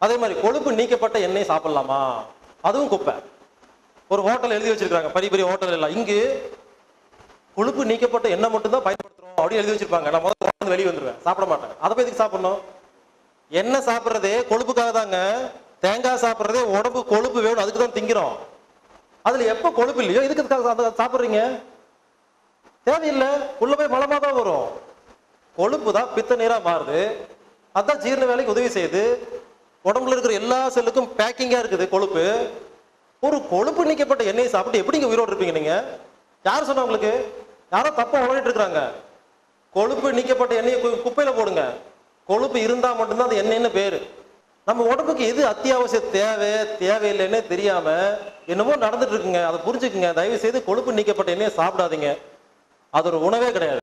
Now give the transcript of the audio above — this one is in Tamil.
அதே மாதிரி கொழுப்பு நீக்கப்பட்ட எண்ணெய் சாப்பிடலாமா அதுவும் குப்பை ஒரு ஹோட்டல் எழுதி வச்சிருக்காங்க பெரிய பெரிய ஹோட்டல் எல்லாம் இங்கு கொழுப்பு நீக்கப்பட்ட எண்ணெய் மட்டும் தான் பயன்படுத்துறோம் அப்படின்னு எழுதி வச்சிருப்பாங்க நான் முதல்ல உட்கார்ந்து வெளியே வந்துருவேன் சாப்பிட மாட்டேன் அதை போய் எதுக்கு சாப்பிடணும் எண்ணெய் சாப்பிட்றதே கொழுப்புக்காக தாங்க தேங்காய் சாப்பிட்றதே உடம்பு கொழுப்பு வேணும் அதுக்கு தான் திங்கிறோம் அதுல எப்ப கொழுப்பு இல்லையோ இதுக்கு எதுக்காக அதை சாப்பிட்றீங்க தேவையில்லை உள்ள போய் மலமா தான் வரும் கொழுப்பு தான் பித்த நீரா மாறுது அதான் ஜீரண வேலைக்கு உதவி செய்யுது உடம்புல இருக்கிற எல்லா செல்லுக்கும் பேக்கிங்கா இருக்குது கொழுப்பு ஒரு கொழுப்பு நீக்கப்பட்ட எண்ணெயை சாப்பிட்டு எப்படிங்க உயிரோடு இருப்பீங்க நீங்க யார் சொன்னா உங்களுக்கு யாரோ தப்பா உணரிட்டு இருக்கிறாங்க கொழுப்பு நீக்கப்பட்ட எண்ணெயை கு- குப்பையில போடுங்க கொழுப்பு இருந்தா மட்டும்தான் அது எண்ணெய்னு பேரு நம்ம உடம்புக்கு எது அத்தியாவசிய தேவை தேவையில்லைன்னே தெரியாம என்னமோ நடந்துட்டு இருக்குங்க அதை புரிஞ்சுக்குங்க தயவு செய்து கொழுப்பு நீக்கப்பட்ட எண்ணெயை சாப்பிடாதீங்க அது ஒரு உணவே கிடையாது